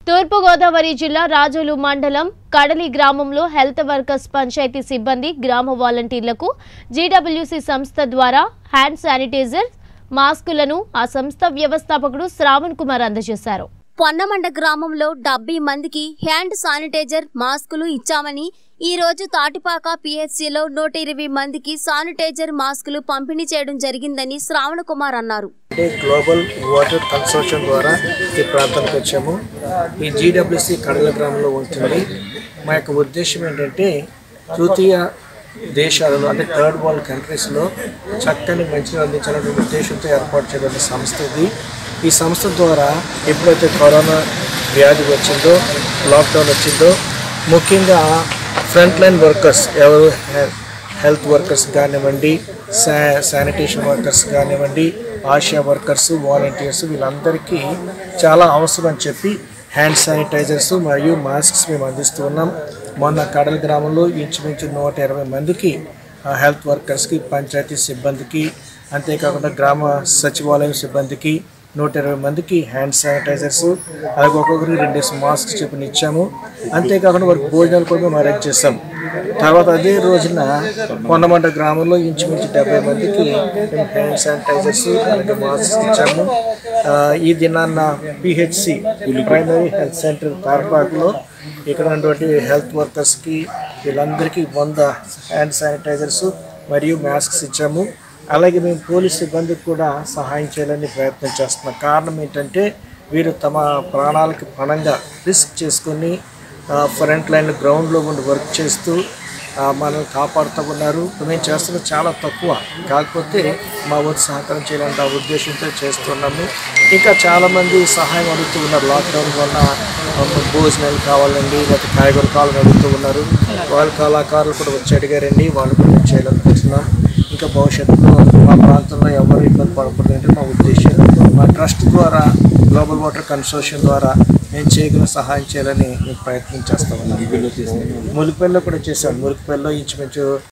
తూర్పుగోదావరి జిల్లా రాజోలు మండలం కడలి గ్రామంలో హెల్త్ వర్కర్స్ పంచాయతీ సిబ్బంది గ్రామ వాలంటీర్లకు జీడబ్ల్యూసీ సంస్థ ద్వారా హ్యాండ్ శానిటైజర్ మాస్కులను ఆ సంస్థ వ్యవస్థాపకుడు శ్రావణ్ కుమార్ అందజేశారు పొన్నమండ గ్రామంలో డెబ్బై మందికి హ్యాండ్ శానిటైజర్ మాస్కులు ఇచ్చామని ఈ రోజు తాటిపాక పిహెచ్సిలో నూట ఇరవై మందికి శానిటైజర్ మాస్కులు పంపిణీ చేయడం జరిగిందని శ్రావణ కుమార్ అన్నారు అంటే గ్లోబల్ వాటర్ కన్సోర్షియం ద్వారా ఈ ప్రాంతానికి వచ్చాము ఈ జీడబ్ల్యూసి కడల గ్రామంలో ఉంటుంది మా యొక్క ఉద్దేశం ఏంటంటే తృతీయ దేశాలలో అంటే థర్డ్ వరల్డ్ కంట్రీస్లో చక్కని మంచిని అందించాలనే ఉద్దేశంతో ఏర్పాటు చేయబడిన సంస్థ ఇది ఈ సంస్థ ద్వారా ఎప్పుడైతే కరోనా వ్యాధి వచ్చిందో లాక్డౌన్ వచ్చిందో ముఖ్యంగా ఫ్రంట్ లైన్ వర్కర్స్ ఎవరు హె- హెల్త్ వర్కర్స్ కానివ్వండి శా శానిటేషన్ వర్కర్స్ కానివ్వండి ఆశా వర్కర్స్ వాలంటీర్స్ వీళ్ళందరికీ చాలా అవసరం అని చెప్పి హ్యాండ్ శానిటైజర్స్ మరియు మాస్క్స్ మేము అందిస్తూ ఉన్నాం మొన్న కడల గ్రామంలో ఇంచుమించు నూట ఇరవై మందికి ఆ, హెల్త్ వర్కర్స్కి పంచాయతీ సిబ్బందికి అంతేకాకుండా గ్రామ సచివాలయం సిబ్బందికి నూట ఇరవై మందికి హ్యాండ్ శానిటైజర్స్ అలాగే ఒక్కొక్కరికి రెండు మాస్క్ చెప్పిన ఇచ్చాము అంతేకాకుండా వారికి భోజనాలు కూడా మేము అరేంజ్ చేస్తాం తర్వాత అదే రోజున కొండమంట గ్రామంలో ఇంచుమించు డెబ్బై మందికి మేము హ్యాండ్ శానిటైజర్స్ అలాగే మాస్క్ ఇచ్చాము ఆ, ఈ దినాన్న పిహెచ్సి ప్రైమరీ హెల్త్ సెంటర్ తారపాకులో ఇక్కడ ఉన్నటువంటి హెల్త్ వర్కర్స్కి వీళ్ళందరికీ వంద హ్యాండ్ శానిటైజర్స్ మరియు మాస్క్స్ ఇచ్చాము అలాగే మేము పోలీస్ సిబ్బందికి కూడా సహాయం చేయాలని ప్రయత్నం చేస్తున్నాం కారణం ఏంటంటే వీరు తమ ప్రాణాలకి పణంగా రిస్క్ చేసుకొని ఫ్రంట్ లైన్ గ్రౌండ్లో ఉండి వర్క్ చేస్తూ ఆ, మనల్ని కాపాడుతూ ఉన్నారు మేము చేస్తున్నది చాలా తక్కువ కాకపోతే మా వంతు సహకారం చేయాలంటే ఆ ఉద్దేశంతో చేస్తున్నాము ఇంకా చాలామంది సహాయం అడుగుతూ ఉన్నారు లాక్డౌన్ వల్ల ఆ, భోజనాలు కావాలండి లేకపోతే కాయగూర కావాలని అడుగుతూ ఉన్నారు వాళ్ళ కళాకారులు కూడా వచ్చి అడిగారండి వాళ్ళు కూడా మేము చేయాలనుకుంటున్నాం ఇంకా భవిష్యత్తులో మా ప్రాంతంలో ఎవరు ఇబ్బంది పడకూడదంటే మా ఉద్దేశం మా ట్రస్ట్ ద్వారా గ్లోబల్ వాటర్ కన్సోర్షియం ద్వారా మేము చేయగల సహాయం చేయాలని మేము ప్రయత్నం చేస్తాం ములిపల్లిలో కూడా చేశాం ములిపల్లిలో ఇంచుమించు